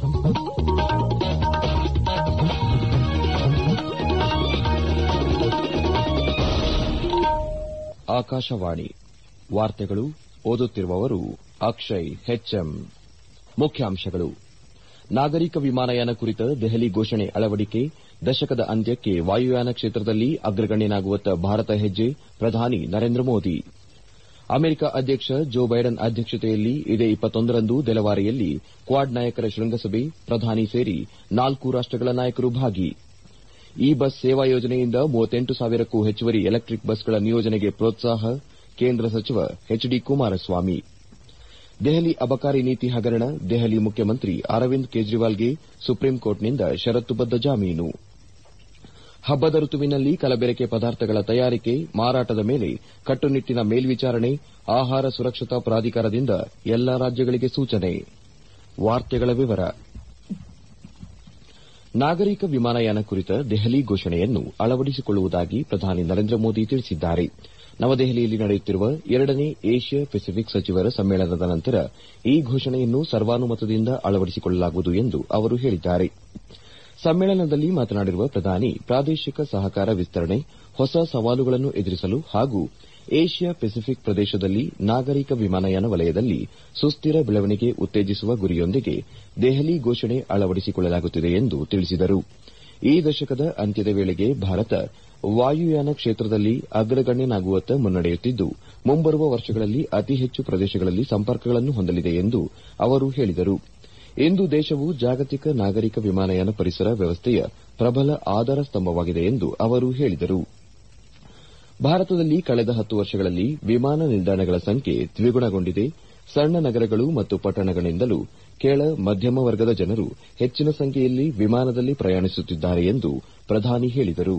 ಆಕಾಶವಾಣಿ ವಾರ್ತೆಗಳು ಓದುತ್ತಿರುವವರು ಅಕ್ಷಯ್ ಹೆಚ್ಎಂ ಮುಖ್ಯಾಂಶಗಳು ನಾಗರಿಕ ವಿಮಾನಯಾನ ಕುರಿತ ದೆಹಲಿ ಘೋಷಣೆ ಅಳವಡಿಕೆ ದಶಕದ ಅಂತ್ಯಕ್ಕೆ ವಾಯುಯಾನ ಕ್ಷೇತ್ರದಲ್ಲಿ ಅಗ್ರಗಣ್ಯನಾಗುವತ್ತ ಭಾರತ ಹೆಜ್ಜೆ ಪ್ರಧಾನಿ ನರೇಂದ್ರ ಮೋದಿ ಅಮೆರಿಕ ಅಧ್ಯಕ್ಷ ಜೋ ಬೈಡನ್ ಅಧ್ಯಕ್ಷತೆಯಲ್ಲಿ ಇದೇ ರಂದು ಡೆಲವಾರೆಯಲ್ಲಿ ಕ್ವಾಡ್ ನಾಯಕರ ಶೃಂಗಸಭೆ ಪ್ರಧಾನಿ ಸೇರಿ ನಾಲ್ಕು ರಾಷ್ಟಗಳ ನಾಯಕರು ಭಾಗಿ ಇ ಬಸ್ ಸೇವಾ ಯೋಜನೆಯಿಂದ ಸಾವಿರಕ್ಕೂ ಹೆಚ್ಚುವರಿ ಎಲೆಕ್ಟಿಕ್ ಬಸ್ಗಳ ನಿಯೋಜನೆಗೆ ಪ್ರೋತ್ಸಾಹ ಕೇಂದ್ರ ಸಚಿವ ಎಚ್ ಡಿ ಕುಮಾರಸ್ವಾಮಿ ದೆಹಲಿ ಅಬಕಾರಿ ನೀತಿ ಹಗರಣ ದೆಹಲಿ ಮುಖ್ಯಮಂತ್ರಿ ಅರವಿಂದ್ ಕೇಜ್ರಿವಾಲ್ಗೆ ಸುಪ್ರೀಂಕೋರ್ಟ್ನಿಂದ ಷರತ್ತುಬದ್ದ ಜಾಮೀನು ಹಬ್ಬದ ಋತುವಿನಲ್ಲಿ ಕಲಬೆರಕೆ ಪದಾರ್ಥಗಳ ತಯಾರಿಕೆ ಮಾರಾಟದ ಮೇಲೆ ಕಟ್ಟುನಿಟ್ಟಿನ ಮೇಲ್ವಿಚಾರಣೆ ಆಹಾರ ಸುರಕ್ಷತಾ ಪ್ರಾಧಿಕಾರದಿಂದ ಎಲ್ಲಾ ರಾಜ್ಯಗಳಿಗೆ ಸೂಚನೆ ನಾಗರಿಕ ವಿಮಾನಯಾನ ಕುರಿತ ದೆಹಲಿ ಘೋಷಣೆಯನ್ನು ಅಳವಡಿಸಿಕೊಳ್ಳುವುದಾಗಿ ಪ್ರಧಾನಿ ನರೇಂದ್ರ ಮೋದಿ ತಿಳಿಸಿದ್ದಾರೆ ನವದೆಹಲಿಯಲ್ಲಿ ನಡೆಯುತ್ತಿರುವ ಎರಡನೇ ಏಷ್ಯಾ ಪೆಸಿಫಿಕ್ ಸಚಿವರ ಸಮ್ಮೇಳನದ ನಂತರ ಈ ಘೋಷಣೆಯನ್ನು ಸರ್ವಾನುಮತದಿಂದ ಅಳವಡಿಸಿಕೊಳ್ಳಲಾಗುವುದು ಎಂದು ಅವರು ಹೇಳಿದ್ದಾರೆ ಸಮ್ಮೇಳನದಲ್ಲಿ ಮಾತನಾಡಿರುವ ಪ್ರಧಾನಿ ಪ್ರಾದೇಶಿಕ ಸಹಕಾರ ವಿಸ್ತರಣೆ ಹೊಸ ಸವಾಲುಗಳನ್ನು ಎದುರಿಸಲು ಹಾಗೂ ಏಷ್ಯಾ ಪೆಸಿಫಿಕ್ ಪ್ರದೇಶದಲ್ಲಿ ನಾಗರಿಕ ವಿಮಾನಯಾನ ವಲಯದಲ್ಲಿ ಸುಸ್ತಿರ ಬೆಳವಣಿಗೆ ಉತ್ತೇಜಿಸುವ ಗುರಿಯೊಂದಿಗೆ ದೆಹಲಿ ಘೋಷಣೆ ಅಳವಡಿಸಿಕೊಳ್ಳಲಾಗುತ್ತಿದೆ ಎಂದು ತಿಳಿಸಿದರು ಈ ದಶಕದ ಅಂತ್ಯದ ವೇಳೆಗೆ ಭಾರತ ವಾಯುಯಾನ ಕ್ಷೇತ್ರದಲ್ಲಿ ಅಗ್ರಗಣ್ಯನಾಗುವತ್ತ ಮುನ್ನಡೆಯುತ್ತಿದ್ದು ಮುಂಬರುವ ವರ್ಷಗಳಲ್ಲಿ ಅತಿ ಹೆಚ್ಚು ಪ್ರದೇಶಗಳಲ್ಲಿ ಸಂಪರ್ಕಗಳನ್ನು ಹೊಂದಲಿದೆ ಎಂದು ಅವರು ಹೇಳಿದರು ಇಂದು ದೇಶವು ಜಾಗತಿಕ ನಾಗರಿಕ ವಿಮಾನಯಾನ ಪರಿಸರ ವ್ಯವಸ್ಥೆಯ ಪ್ರಬಲ ಆಧಾರ ಸ್ತಂಭವಾಗಿದೆ ಎಂದು ಅವರು ಹೇಳಿದರು ಭಾರತದಲ್ಲಿ ಕಳೆದ ಹತ್ತು ವರ್ಷಗಳಲ್ಲಿ ವಿಮಾನ ನಿಲ್ದಾಣಗಳ ಸಂಖ್ಯೆ ದ್ವಿಗುಣಗೊಂಡಿದೆ ಸಣ್ಣ ನಗರಗಳು ಮತ್ತು ಪಟ್ಟಣಗಳಿಂದಲೂ ಕೆಳ ಮಧ್ಯಮ ವರ್ಗದ ಜನರು ಹೆಚ್ಚಿನ ಸಂಖ್ಯೆಯಲ್ಲಿ ವಿಮಾನದಲ್ಲಿ ಪ್ರಯಾಣಿಸುತ್ತಿದ್ದಾರೆ ಎಂದು ಪ್ರಧಾನಿ ಹೇಳಿದರು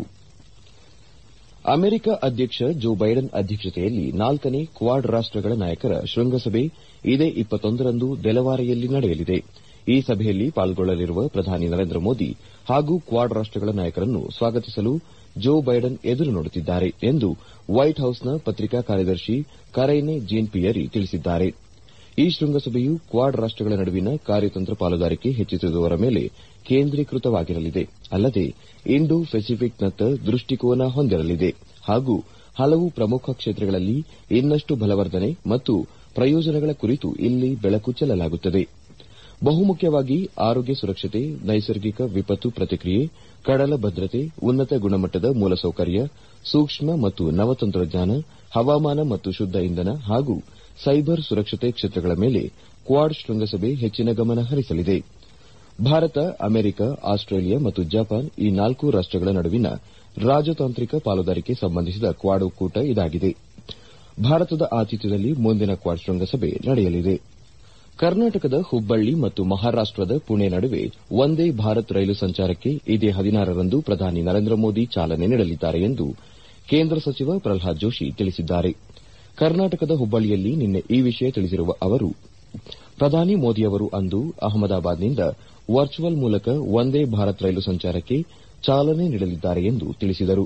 ಅಮೆರಿಕ ಅಧ್ಯಕ್ಷ ಜೋ ಬೈಡನ್ ಅಧ್ಯಕ್ಷತೆಯಲ್ಲಿ ನಾಲ್ಕನೇ ಕ್ವಾಡ್ ರಾಷ್ಟಗಳ ನಾಯಕರ ಶೃಂಗಸಭೆ ಇದೇ ರಂದು ಡೆಲವಾರೆಯಲ್ಲಿ ನಡೆಯಲಿದೆ ಈ ಸಭೆಯಲ್ಲಿ ಪಾಲ್ಗೊಳ್ಳಲಿರುವ ಪ್ರಧಾನಿ ನರೇಂದ್ರ ಮೋದಿ ಹಾಗೂ ಕ್ವಾಡ್ ರಾಷ್ಟಗಳ ನಾಯಕರನ್ನು ಸ್ವಾಗತಿಸಲು ಜೋ ಬೈಡನ್ ಎದುರು ನೋಡುತ್ತಿದ್ದಾರೆ ಎಂದು ವೈಟ್ ಹೌಸ್ನ ಪತ್ರಿಕಾ ಕಾರ್ಯದರ್ಶಿ ಕರೈನೆ ಜೀನ್ ಪಿಯರಿ ತಿಳಿಸಿದ್ದಾರೆ ಈ ಶೃಂಗಸಭೆಯು ಕ್ವಾಡ್ ರಾಷ್ಟಗಳ ನಡುವಿನ ಕಾರ್ಯತಂತ್ರ ಪಾಲುದಾರಿಕೆ ಹೆಚ್ಚಿಸುವುದರ ಮೇಲೆ ಕೇಂದ್ರೀಕೃತವಾಗಿರಲಿದೆ ಅಲ್ಲದೆ ಇಂಡೋ ಪೆಸಿಫಿಕ್ನತ್ತ ದೃಷ್ಟಿಕೋನ ಹೊಂದಿರಲಿದೆ ಹಾಗೂ ಹಲವು ಪ್ರಮುಖ ಕ್ಷೇತ್ರಗಳಲ್ಲಿ ಇನ್ನಷ್ಟು ಬಲವರ್ಧನೆ ಮತ್ತು ಪ್ರಯೋಜನಗಳ ಕುರಿತು ಇಲ್ಲಿ ಬೆಳಕು ಚೆಲ್ಲಲಾಗುತ್ತದೆ ಬಹುಮುಖ್ಯವಾಗಿ ಆರೋಗ್ಯ ಸುರಕ್ಷತೆ ನೈಸರ್ಗಿಕ ವಿಪತ್ತು ಪ್ರತಿಕ್ರಿಯೆ ಕಡಲ ಭದ್ರತೆ ಉನ್ನತ ಗುಣಮಟ್ಟದ ಮೂಲಸೌಕರ್ಯ ಸೂಕ್ಷ್ಮ ಮತ್ತು ನವತಂತ್ರಜ್ಞಾನ ಹವಾಮಾನ ಮತ್ತು ಶುದ್ದ ಇಂಧನ ಹಾಗೂ ಸೈಬರ್ ಸುರಕ್ಷತೆ ಕ್ಷೇತ್ರಗಳ ಮೇಲೆ ಕ್ವಾಡ್ ಶೃಂಗಸಭೆ ಹೆಚ್ಚಿನ ಗಮನ ಹರಿಸಲಿದೆ ಭಾರತ ಅಮೆರಿಕ ಆಸ್ಟ್ರೇಲಿಯಾ ಮತ್ತು ಜಪಾನ್ ಈ ನಾಲ್ಕು ರಾಷ್ಟಗಳ ನಡುವಿನ ರಾಜತಾಂತ್ರಿಕ ಪಾಲುದಾರಿಕೆ ಸಂಬಂಧಿಸಿದ ಕ್ವಾಡ್ ಒಕ್ಕೂಟ ಇದಾಗಿದೆ ಭಾರತದ ಆತಿಥ್ಯದಲ್ಲಿ ಮುಂದಿನ ಕ್ವಾಡ್ ಶೃಂಗಸಭೆ ನಡೆಯಲಿದೆ ಕರ್ನಾಟಕದ ಹುಬ್ಬಳ್ಳಿ ಮತ್ತು ಮಹಾರಾಷ್ಟದ ಪುಣೆ ನಡುವೆ ವಂದೇ ಭಾರತ್ ರೈಲು ಸಂಚಾರಕ್ಕೆ ಇದೇ ರಂದು ಪ್ರಧಾನಿ ನರೇಂದ್ರ ಮೋದಿ ಚಾಲನೆ ನೀಡಲಿದ್ದಾರೆ ಎಂದು ಕೇಂದ್ರ ಸಚಿವ ಪ್ರಲ್ಹಾದ್ ಜೋಶಿ ತಿಳಿಸಿದ್ದಾರೆ ಕರ್ನಾಟಕದ ಹುಬ್ಬಳ್ಳಿಯಲ್ಲಿ ನಿನ್ನೆ ಈ ವಿಷಯ ತಿಳಿಸಿರುವ ಅವರು ಪ್ರಧಾನಿ ಮೋದಿಯವರು ಅಂದು ಅಹಮದಾಬಾದ್ನಿಂದ ವರ್ಚುವಲ್ ಮೂಲಕ ವಂದೇ ಭಾರತ್ ರೈಲು ಸಂಚಾರಕ್ಕೆ ಚಾಲನೆ ನೀಡಲಿದ್ದಾರೆ ಎಂದು ತಿಳಿಸಿದರು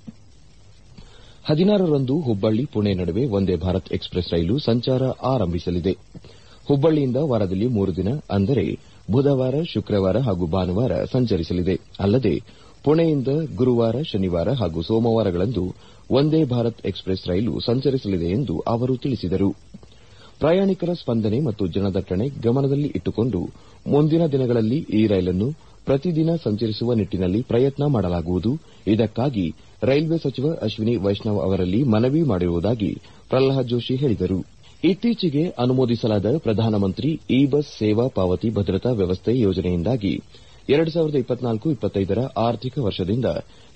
ರಂದು ಹುಬ್ಬಳ್ಳಿ ಪುಣೆ ನಡುವೆ ವಂದೇ ಭಾರತ್ ಎಕ್ಸ್ಪ್ರೆಸ್ ರೈಲು ಸಂಚಾರ ಆರಂಭಿಸಲಿದೆ ಹುಬ್ಬಳ್ಳಿಯಿಂದ ವಾರದಲ್ಲಿ ಮೂರು ದಿನ ಅಂದರೆ ಬುಧವಾರ ಶುಕ್ರವಾರ ಹಾಗೂ ಭಾನುವಾರ ಸಂಚರಿಸಲಿದೆ ಅಲ್ಲದೆ ಪುಣೆಯಿಂದ ಗುರುವಾರ ಶನಿವಾರ ಹಾಗೂ ಸೋಮವಾರಗಳಂದು ವಂದೇ ಭಾರತ್ ಎಕ್ಸ್ಪ್ರೆಸ್ ರೈಲು ಸಂಚರಿಸಲಿದೆ ಎಂದು ಅವರು ತಿಳಿಸಿದರು ಪ್ರಯಾಣಿಕರ ಸ್ಪಂದನೆ ಮತ್ತು ಜನದಟ್ಟಣೆ ಗಮನದಲ್ಲಿ ಇಟ್ಟುಕೊಂಡು ಮುಂದಿನ ದಿನಗಳಲ್ಲಿ ಈ ರೈಲನ್ನು ಪ್ರತಿದಿನ ಸಂಚರಿಸುವ ನಿಟ್ಟಿನಲ್ಲಿ ಪ್ರಯತ್ನ ಮಾಡಲಾಗುವುದು ಇದಕ್ಕಾಗಿ ರೈಲ್ವೆ ಸಚಿವ ಅಶ್ವಿನಿ ವೈಷ್ಣವ್ ಅವರಲ್ಲಿ ಮನವಿ ಮಾಡಿರುವುದಾಗಿ ಪ್ರಲ್ಹಾದ್ ಜೋಶಿ ಹೇಳಿದರು ಇತ್ತೀಚೆಗೆ ಅನುಮೋದಿಸಲಾದ ಪ್ರಧಾನಮಂತ್ರಿ ಇ ಬಸ್ ಸೇವಾ ಪಾವತಿ ಭದ್ರತಾ ವ್ಯವಸ್ಥೆ ಯೋಜನೆಯಿಂದಾಗಿ ರ ಆರ್ಥಿಕ ವರ್ಷದಿಂದ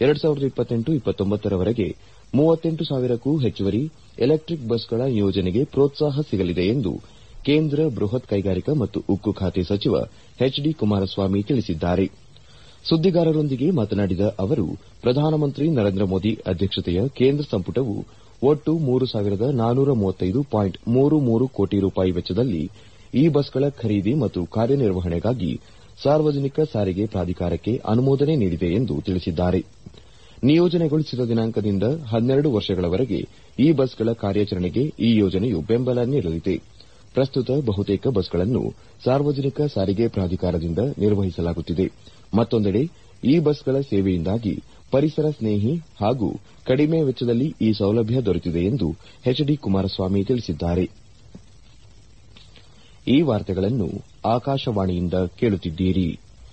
ರವರೆಗೆ ಸಾವಿರಕ್ಕೂ ಹೆಚ್ಚುವರಿ ಎಲೆಕ್ಟಿಕ್ ಬಸ್ಗಳ ನಿಯೋಜನೆಗೆ ಪ್ರೋತ್ಸಾಹ ಸಿಗಲಿದೆ ಎಂದು ಕೇಂದ್ರ ಬೃಹತ್ ಕೈಗಾರಿಕಾ ಮತ್ತು ಉಕ್ಕು ಖಾತೆ ಸಚಿವ ಎಚ್ ಡಿ ಕುಮಾರಸ್ವಾಮಿ ತಿಳಿಸಿದ್ದಾರೆ ಸುದ್ದಿಗಾರರೊಂದಿಗೆ ಮಾತನಾಡಿದ ಅವರು ಪ್ರಧಾನಮಂತ್ರಿ ನರೇಂದ್ರ ಮೋದಿ ಅಧ್ಯಕ್ಷತೆಯ ಕೇಂದ್ರ ಸಂಪುಟವು ಒಟ್ಟು ಮೂರು ಸಾವಿರದ ನಾನೂರ ಮೂವತ್ತೈದು ಪಾಯಿಂಟ್ ಮೂರು ಮೂರು ಕೋಟಿ ರೂಪಾಯಿ ವೆಚ್ಚದಲ್ಲಿ ಈ ಬಸ್ಗಳ ಖರೀದಿ ಮತ್ತು ಕಾರ್ಯನಿರ್ವಹಣೆಗಾಗಿ ಸಾರ್ವಜನಿಕ ಸಾರಿಗೆ ಪ್ರಾಧಿಕಾರಕ್ಕೆ ಅನುಮೋದನೆ ನೀಡಿದೆ ಎಂದು ತಿಳಿಸಿದ್ದಾರೆ ನಿಯೋಜನೆಗೊಳಿಸಿದ ದಿನಾಂಕದಿಂದ ಹನ್ನೆರಡು ವರ್ಷಗಳವರೆಗೆ ಈ ಬಸ್ಗಳ ಕಾರ್ಯಾಚರಣೆಗೆ ಈ ಯೋಜನೆಯು ಬೆಂಬಲ ನೀಡಲಿದೆ ಪ್ರಸ್ತುತ ಬಹುತೇಕ ಬಸ್ಗಳನ್ನು ಸಾರ್ವಜನಿಕ ಸಾರಿಗೆ ಪ್ರಾಧಿಕಾರದಿಂದ ನಿರ್ವಹಿಸಲಾಗುತ್ತಿದೆ ಮತ್ತೊಂದೆಡೆ ಈ ಬಸ್ಗಳ ಸೇವೆಯಿಂದಾಗಿ ಪರಿಸರ ಸ್ನೇಹಿ ಹಾಗೂ ಕಡಿಮೆ ವೆಚ್ಚದಲ್ಲಿ ಈ ಸೌಲಭ್ಯ ದೊರೆತಿದೆ ಎಂದು ಎಚ್ ಡಿ ಕುಮಾರಸ್ವಾಮಿ ತಿಳಿಸಿದ್ದಾರೆ ಈ ವಾರ್ತೆಗಳನ್ನು ಆಕಾಶವಾಣಿಯಿಂದ ಕೇಳುತ್ತಿದ್ದೀರಿ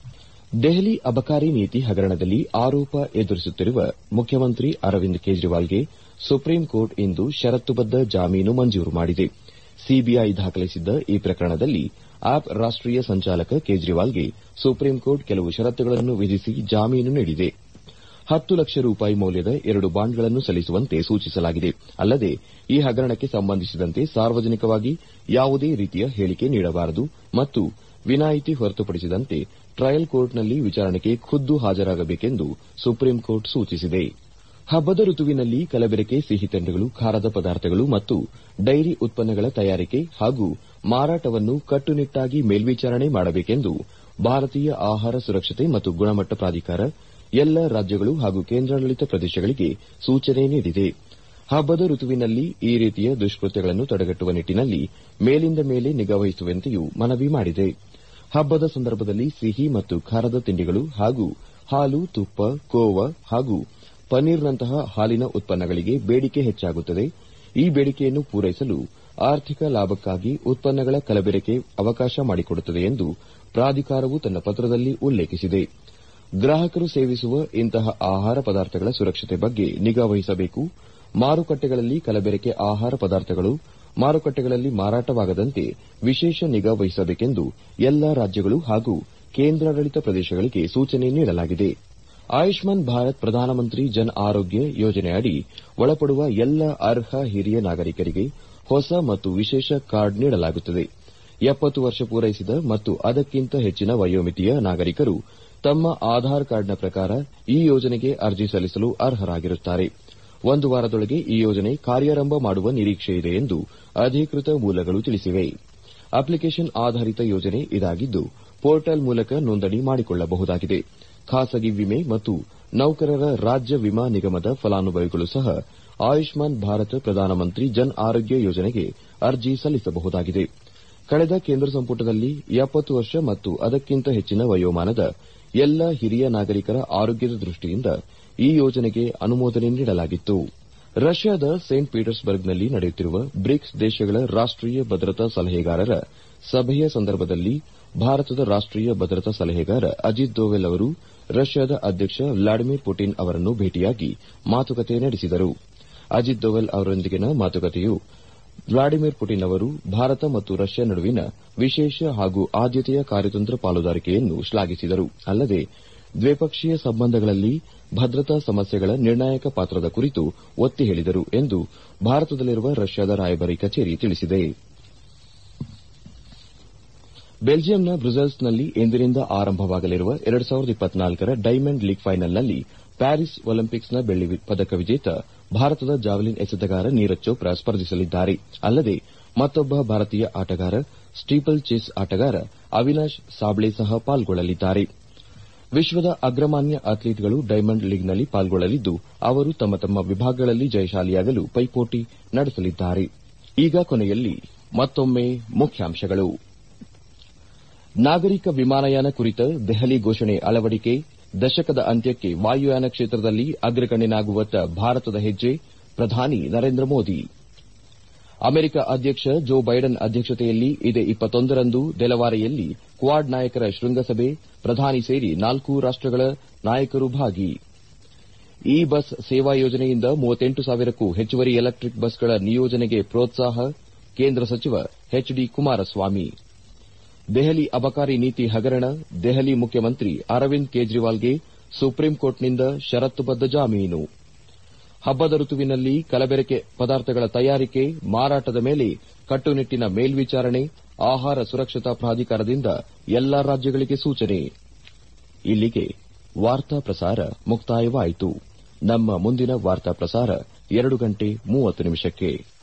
ದೆಹಲಿ ಅಬಕಾರಿ ನೀತಿ ಹಗರಣದಲ್ಲಿ ಆರೋಪ ಎದುರಿಸುತ್ತಿರುವ ಮುಖ್ಯಮಂತ್ರಿ ಅರವಿಂದ್ ಕೇಜ್ರಿವಾಲ್ಗೆ ಸುಪ್ರೀಂ ಕೋರ್ಟ್ ಇಂದು ಷರತ್ತುಬದ್ದ ಜಾಮೀನು ಮಂಜೂರು ಮಾಡಿದೆ ಸಿಬಿಐ ದಾಖಲಿಸಿದ್ದ ಈ ಪ್ರಕರಣದಲ್ಲಿ ಆಪ್ ರಾಷ್ಟೀಯ ಸಂಚಾಲಕ ಕೇಜ್ರಿವಾಲ್ಗೆ ಸುಪ್ರೀಂ ಕೋರ್ಟ್ ಕೆಲವು ಷರತ್ತುಗಳನ್ನು ವಿಧಿಸಿ ಜಾಮೀನು ನೀಡಿದೆ ಹತ್ತು ಲಕ್ಷ ರೂಪಾಯಿ ಮೌಲ್ಯದ ಎರಡು ಬಾಂಡ್ಗಳನ್ನು ಸಲ್ಲಿಸುವಂತೆ ಸೂಚಿಸಲಾಗಿದೆ ಅಲ್ಲದೆ ಈ ಹಗರಣಕ್ಕೆ ಸಂಬಂಧಿಸಿದಂತೆ ಸಾರ್ವಜನಿಕವಾಗಿ ಯಾವುದೇ ರೀತಿಯ ಹೇಳಿಕೆ ನೀಡಬಾರದು ಮತ್ತು ವಿನಾಯಿತಿ ಹೊರತುಪಡಿಸಿದಂತೆ ಟ್ರಯಲ್ ಕೋರ್ಟ್ನಲ್ಲಿ ವಿಚಾರಣೆಗೆ ಖುದ್ದು ಹಾಜರಾಗಬೇಕೆಂದು ಸುಪ್ರೀಂ ಕೋರ್ಟ್ ಸೂಚಿಸಿದೆ ಹಬ್ಬದ ಋತುವಿನಲ್ಲಿ ಕಲಬೆರಕೆ ಸಿಹಿ ತಿಂಡಿಗಳು ಖಾರದ ಪದಾರ್ಥಗಳು ಮತ್ತು ಡೈರಿ ಉತ್ಪನ್ನಗಳ ತಯಾರಿಕೆ ಹಾಗೂ ಮಾರಾಟವನ್ನು ಕಟ್ಟುನಿಟ್ಟಾಗಿ ಮೇಲ್ವಿಚಾರಣೆ ಮಾಡಬೇಕೆಂದು ಭಾರತೀಯ ಆಹಾರ ಸುರಕ್ಷತೆ ಮತ್ತು ಗುಣಮಟ್ಟ ಪ್ರಾಧಿಕಾರ ಎಲ್ಲ ರಾಜ್ಯಗಳು ಹಾಗೂ ಕೇಂದ್ರಾಡಳಿತ ಪ್ರದೇಶಗಳಿಗೆ ಸೂಚನೆ ನೀಡಿದೆ ಹಬ್ಬದ ಋತುವಿನಲ್ಲಿ ಈ ರೀತಿಯ ದುಷ್ಕೃತ್ಯಗಳನ್ನು ತಡೆಗಟ್ಟುವ ನಿಟ್ಟಿನಲ್ಲಿ ಮೇಲಿಂದ ಮೇಲೆ ನಿಗಾವಹಿಸುವಂತೆಯೂ ಮನವಿ ಮಾಡಿದೆ ಹಬ್ಬದ ಸಂದರ್ಭದಲ್ಲಿ ಸಿಹಿ ಮತ್ತು ಖಾರದ ತಿಂಡಿಗಳು ಹಾಗೂ ಹಾಲು ತುಪ್ಪ ಕೋವಾ ಹಾಗೂ ಪನ್ನೀರ್ನಂತಹ ಹಾಲಿನ ಉತ್ಪನ್ನಗಳಿಗೆ ಬೇಡಿಕೆ ಹೆಚ್ಚಾಗುತ್ತದೆ ಈ ಬೇಡಿಕೆಯನ್ನು ಪೂರೈಸಲು ಆರ್ಥಿಕ ಲಾಭಕ್ಕಾಗಿ ಉತ್ಪನ್ನಗಳ ಕಲಬೆರಕೆ ಅವಕಾಶ ಮಾಡಿಕೊಡುತ್ತದೆ ಎಂದು ಪ್ರಾಧಿಕಾರವು ತನ್ನ ಪತ್ರದಲ್ಲಿ ಉಲ್ಲೇಖಿಸಿದೆ ಗ್ರಾಹಕರು ಸೇವಿಸುವ ಇಂತಹ ಆಹಾರ ಪದಾರ್ಥಗಳ ಸುರಕ್ಷತೆ ಬಗ್ಗೆ ನಿಗಾವಹಿಸಬೇಕು ಮಾರುಕಟ್ಟೆಗಳಲ್ಲಿ ಕಲಬೆರಕೆ ಆಹಾರ ಪದಾರ್ಥಗಳು ಮಾರುಕಟ್ಟೆಗಳಲ್ಲಿ ಮಾರಾಟವಾಗದಂತೆ ವಿಶೇಷ ನಿಗಾ ವಹಿಸಬೇಕೆಂದು ಎಲ್ಲಾ ರಾಜ್ಯಗಳು ಹಾಗೂ ಕೇಂದ್ರಾಡಳಿತ ಪ್ರದೇಶಗಳಿಗೆ ಸೂಚನೆ ನೀಡಲಾಗಿದೆ ಆಯುಷ್ಮಾನ್ ಭಾರತ್ ಪ್ರಧಾನಮಂತ್ರಿ ಜನ್ ಆರೋಗ್ಯ ಯೋಜನೆಯಡಿ ಒಳಪಡುವ ಎಲ್ಲ ಅರ್ಹ ಹಿರಿಯ ನಾಗರಿಕರಿಗೆ ಹೊಸ ಮತ್ತು ವಿಶೇಷ ಕಾರ್ಡ್ ನೀಡಲಾಗುತ್ತದೆ ಎಪ್ಪತ್ತು ವರ್ಷ ಪೂರೈಸಿದ ಮತ್ತು ಅದಕ್ಕಿಂತ ಹೆಚ್ಚಿನ ವಯೋಮಿತಿಯ ನಾಗರಿಕರು ತಮ್ಮ ಆಧಾರ್ ಕಾರ್ಡ್ನ ಪ್ರಕಾರ ಈ ಯೋಜನೆಗೆ ಅರ್ಜಿ ಸಲ್ಲಿಸಲು ಅರ್ಹರಾಗಿರುತ್ತಾರೆ ಒಂದು ವಾರದೊಳಗೆ ಈ ಯೋಜನೆ ಕಾರ್ಯಾರಂಭ ಮಾಡುವ ನಿರೀಕ್ಷೆಯಿದೆ ಎಂದು ಅಧಿಕೃತ ಮೂಲಗಳು ತಿಳಿಸಿವೆ ಅಪ್ಲಿಕೇಶನ್ ಆಧಾರಿತ ಯೋಜನೆ ಇದಾಗಿದ್ದು ಪೋರ್ಟಲ್ ಮೂಲಕ ನೋಂದಣಿ ಮಾಡಿಕೊಳ್ಳಬಹುದಾಗಿದೆ ಖಾಸಗಿ ವಿಮೆ ಮತ್ತು ನೌಕರರ ರಾಜ್ಯ ವಿಮಾ ನಿಗಮದ ಫಲಾನುಭವಿಗಳು ಸಹ ಆಯುಷ್ಮಾನ್ ಭಾರತ್ ಪ್ರಧಾನಮಂತ್ರಿ ಜನ್ ಆರೋಗ್ಯ ಯೋಜನೆಗೆ ಅರ್ಜಿ ಸಲ್ಲಿಸಬಹುದಾಗಿದೆ ಕಳೆದ ಕೇಂದ್ರ ಸಂಪುಟದಲ್ಲಿ ಎಪ್ಪತ್ತು ವರ್ಷ ಮತ್ತು ಅದಕ್ಕಿಂತ ಹೆಚ್ಚಿನ ವಯೋಮಾನದ ಎಲ್ಲ ಹಿರಿಯ ನಾಗರಿಕರ ಆರೋಗ್ಯದ ದೃಷ್ಟಿಯಿಂದ ಈ ಯೋಜನೆಗೆ ಅನುಮೋದನೆ ನೀಡಲಾಗಿತ್ತು ರಷ್ಯಾದ ಸೇಂಟ್ ಪೀಟರ್ಸ್ಬರ್ಗ್ನಲ್ಲಿ ನಡೆಯುತ್ತಿರುವ ಬ್ರಿಕ್ಸ್ ದೇಶಗಳ ರಾಷ್ಟೀಯ ಭದ್ರತಾ ಸಲಹೆಗಾರರ ಸಭೆಯ ಸಂದರ್ಭದಲ್ಲಿ ಭಾರತದ ರಾಷ್ಟೀಯ ಭದ್ರತಾ ಸಲಹೆಗಾರ ಅಜಿತ್ ದೋವೆಲ್ ಅವರು ರಷ್ಯಾದ ಅಧ್ಯಕ್ಷ ವ್ಲಾಡಿಮಿರ್ ಪುಟಿನ್ ಅವರನ್ನು ಭೇಟಿಯಾಗಿ ಮಾತುಕತೆ ನಡೆಸಿದರು ಅಜಿತ್ ದೋವೆಲ್ ಅವರೊಂದಿಗಿನ ಮಾತುಕತೆಯು ವ್ಲಾಡಿಮಿರ್ ಪುಟಿನ್ ಅವರು ಭಾರತ ಮತ್ತು ರಷ್ಯಾ ನಡುವಿನ ವಿಶೇಷ ಹಾಗೂ ಆದ್ಯತೆಯ ಕಾರ್ಯತಂತ್ರ ಪಾಲುದಾರಿಕೆಯನ್ನು ಶ್ಲಾಘಿಸಿದರು ಅಲ್ಲದೆ ದ್ವಿಪಕ್ಷೀಯ ಸಂಬಂಧಗಳಲ್ಲಿ ಭದ್ರತಾ ಸಮಸ್ಯೆಗಳ ನಿರ್ಣಾಯಕ ಪಾತ್ರದ ಕುರಿತು ಒತ್ತಿ ಹೇಳಿದರು ಎಂದು ಭಾರತದಲ್ಲಿರುವ ರಷ್ಯಾದ ರಾಯಭಾರಿ ಕಚೇರಿ ತಿಳಿಸಿದೆ ಬೆಲ್ಜಿಯಂನ ಬ್ರುಸೆಲ್ಸ್ನಲ್ಲಿ ಇಂದಿನಿಂದ ಆರಂಭವಾಗಲಿರುವ ಎರಡು ಸಾವಿರದ ಇಪ್ಪತ್ನಾಲ್ಕರ ಡೈಮಂಡ್ ಲೀಗ್ ಫೈನಲ್ನಲ್ಲಿ ಪ್ಯಾರಿಸ್ ಒಲಿಂಪಿಕ್ಸ್ನ ಬೆಳ್ಳಿ ಪದಕ ವಿಜೇತ ಭಾರತದ ಜಾವೆಲಿನ್ ಎಸೆತಗಾರ ನೀರಜ್ ಚೋಪ್ರಾ ಸ್ಪರ್ಧಿಸಲಿದ್ದಾರೆ ಅಲ್ಲದೆ ಮತ್ತೊಬ್ಬ ಭಾರತೀಯ ಆಟಗಾರ ಸ್ಟೀಪಲ್ ಚೇಸ್ ಆಟಗಾರ ಅವಿನಾಶ್ ಸಾಬ್ಳೆ ಸಹ ಪಾಲ್ಗೊಳ್ಳಲಿದ್ದಾರೆ ವಿಶ್ವದ ಅಗ್ರಮಾನ್ಯ ಅಥ್ಲೀಟ್ಗಳು ಡೈಮಂಡ್ ಲೀಗ್ನಲ್ಲಿ ಪಾಲ್ಗೊಳ್ಳಲಿದ್ದು ಅವರು ತಮ್ಮ ತಮ್ಮ ವಿಭಾಗಗಳಲ್ಲಿ ಜಯಶಾಲಿಯಾಗಲು ಪೈಪೋಟಿ ನಡೆಸಲಿದ್ದಾರೆ ಈಗ ಕೊನೆಯಲ್ಲಿ ಮತ್ತೊಮ್ಮೆ ಮುಖ್ಯಾಂಶಗಳು ನಾಗರಿಕ ವಿಮಾನಯಾನ ಕುರಿತ ದೆಹಲಿ ಘೋಷಣೆ ಅಳವಡಿಕೆ ದಶಕದ ಅಂತ್ಯಕ್ಕೆ ವಾಯುಯಾನ ಕ್ಷೇತ್ರದಲ್ಲಿ ಅಗ್ರಗಣ್ಯನಾಗುವತ್ತ ಭಾರತದ ಹೆಜ್ಜೆ ಪ್ರಧಾನಿ ನರೇಂದ್ರ ಮೋದಿ ಅಮೆರಿಕ ಅಧ್ಯಕ್ಷ ಜೋ ಬೈಡನ್ ಅಧ್ಯಕ್ಷತೆಯಲ್ಲಿ ಇದೇ ಇಪ್ಪತ್ತೊಂದರಂದು ಡೆಲವಾರೆಯಲ್ಲಿ ಕ್ವಾಡ್ ನಾಯಕರ ಶೃಂಗಸಭೆ ಪ್ರಧಾನಿ ಸೇರಿ ನಾಲ್ಕು ರಾಷ್ಟಗಳ ನಾಯಕರು ಭಾಗಿ ಇ ಬಸ್ ಸೇವಾ ಯೋಜನೆಯಿಂದ ಮೂವತ್ತೆಂಟು ಸಾವಿರಕ್ಕೂ ಹೆಚ್ಚುವರಿ ಎಲೆಕ್ಟಿಕ್ ಬಸ್ಗಳ ನಿಯೋಜನೆಗೆ ಪ್ರೋತ್ಸಾಹ ಕೇಂದ್ರ ಸಚಿವ ಎಚ್ ಡಿ ಕುಮಾರಸ್ವಾಮಿ ದೆಹಲಿ ಅಬಕಾರಿ ನೀತಿ ಹಗರಣ ದೆಹಲಿ ಮುಖ್ಯಮಂತ್ರಿ ಅರವಿಂದ್ ಕೇಜ್ರಿವಾಲ್ಗೆ ಸುಪ್ರೀಂ ಕೋರ್ಟ್ನಿಂದ ಷರತ್ತುಬದ್ದ ಜಾಮೀನು ಹಬ್ಬದ ಋತುವಿನಲ್ಲಿ ಕಲಬೆರಕೆ ಪದಾರ್ಥಗಳ ತಯಾರಿಕೆ ಮಾರಾಟದ ಮೇಲೆ ಕಟ್ಟುನಿಟ್ಟಿನ ಮೇಲ್ವಿಚಾರಣೆ ಆಹಾರ ಸುರಕ್ಷತಾ ಪ್ರಾಧಿಕಾರದಿಂದ ಎಲ್ಲಾ ರಾಜ್ಯಗಳಿಗೆ ಸೂಚನೆ ಇಲ್ಲಿಗೆ ವಾರ್ತಾ ಪ್ರಸಾರ ಮುಕ್ತಾಯವಾಯಿತು ನಮ್ಮ ಮುಂದಿನ ವಾರ್ತಾ ಪ್ರಸಾರ ಎರಡು ಗಂಟೆ ಮೂವತ್ತು ನಿಮಿಷಕ್ಕೆ